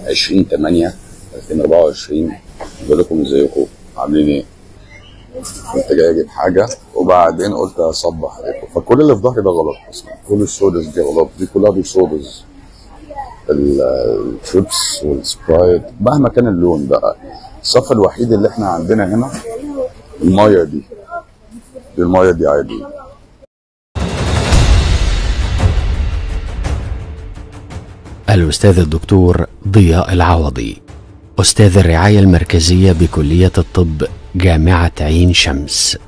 20 8 2024 بقول لكم ازيكم عاملين ايه؟ كنت جاي اجيب حاجه وبعدين قلت اصبح عليكم فكل اللي في ظهري ده غلط اصلا كل السودز دي غلط دي كلها دي سودز الشيبس والسبرايت مهما كان اللون بقى الصف الوحيد اللي احنا عندنا هنا المايه دي دي المايه دي عادي الأستاذ الدكتور ضياء العوضي أستاذ الرعاية المركزية بكلية الطب جامعة عين شمس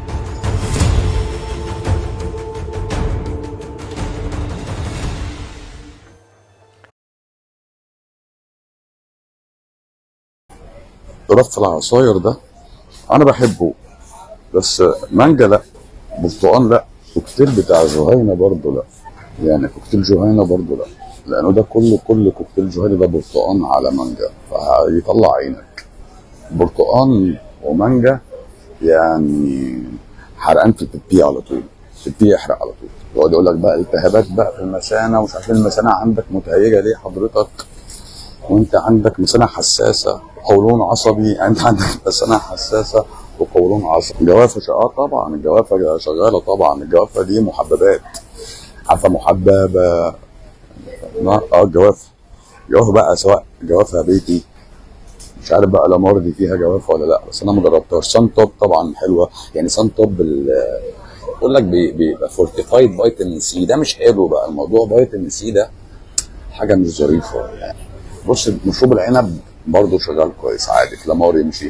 رف العصاير ده انا بحبه بس مانجا لا برتقال لا كوكتيل بتاع جهينة برضه لا يعني كوكتيل جهينة برضه لا لانه ده كله كل كوكتيل جهينة ده برتقال على مانجا فهيطلع عينك برتقال ومانجا يعني حرقان في البيبي على طول البيبي يحرق على طول يقعد يقول لك بقى التهابات بقى في المثانه ومش عارف المثانه عندك متهيجه ليه حضرتك وانت عندك مثانه حساسه قولون عصبي انت عندك مثانه حساسه وقولون عصبي الجوافه اه طبعا الجوافه شغاله طبعا الجوافه دي محببات عارفه محببه اه الجوافه الجوافه بقى سواء جوافه بيتي مش عارف بقى الامار دي فيها جوافه ولا لا بس انا ما جربتهاش سان توب طبعا حلوه يعني سان توب بيقول لك بيبقى فورتيفايد فيتامين سي ده مش حلو بقى الموضوع فيتامين سي ده حاجه مش ظريفه يعني بص مشروب العنب برضه شغال كويس عادي فلامار يمشي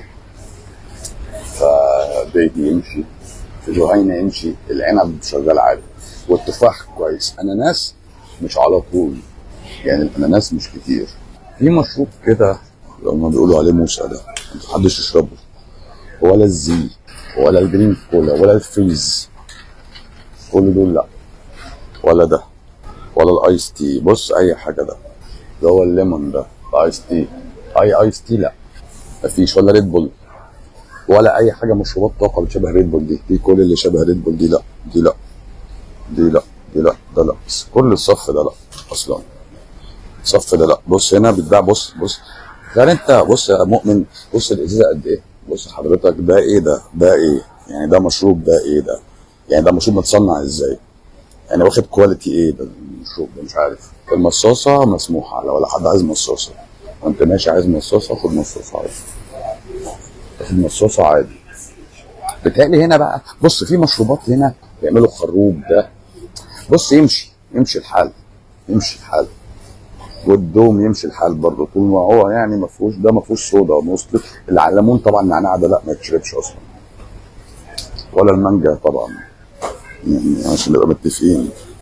فبيتي يمشي في جهينة يمشي العنب شغال عادي والتفاح كويس اناناس مش على طول يعني الاناناس مش كتير في مشروب كده لما بيقولوا عليه موسى ده محدش يشربه ولا الزي ولا الجرين كولا ولا الفريز كل دول لا ولا ده ولا الايس تي بص اي حاجه ده اللي هو الليمون ده الايس تي اي ايس تي لا مفيش ولا ريد بول ولا اي حاجه مشروبات طاقه بتشبه ريد بول دي دي كل اللي شبه ريد بول دي لا دي لا دي لا دي لا ده لا بس كل الصف ده لا اصلا الصف ده لا بص هنا بيتباع بص بص تخيل انت بص يا مؤمن بص الازازه قد ايه بص حضرتك ده ايه ده ده ايه يعني ده مشروب ده ايه ده يعني ده مشروب متصنع ازاي يعني واخد كواليتي ايه ده المشروب ده مش عارف المصاصه مسموحه لو حد عايز مصاصه وانت ماشي عايز مصاصه خد مصاصه عادي تاخد مصاصه عادي بتهيألي هنا بقى بص في مشروبات هنا بيعملوا خروب ده بص يمشي يمشي الحال يمشي الحال والدوم يمشي الحال برضه طول ما هو يعني ما فيهوش ده ما فيهوش صودا موصل الليمون طبعا النعناع ده لا ما يتشربش اصلا ولا المانجا طبعا يعني عشان نبقى متفقين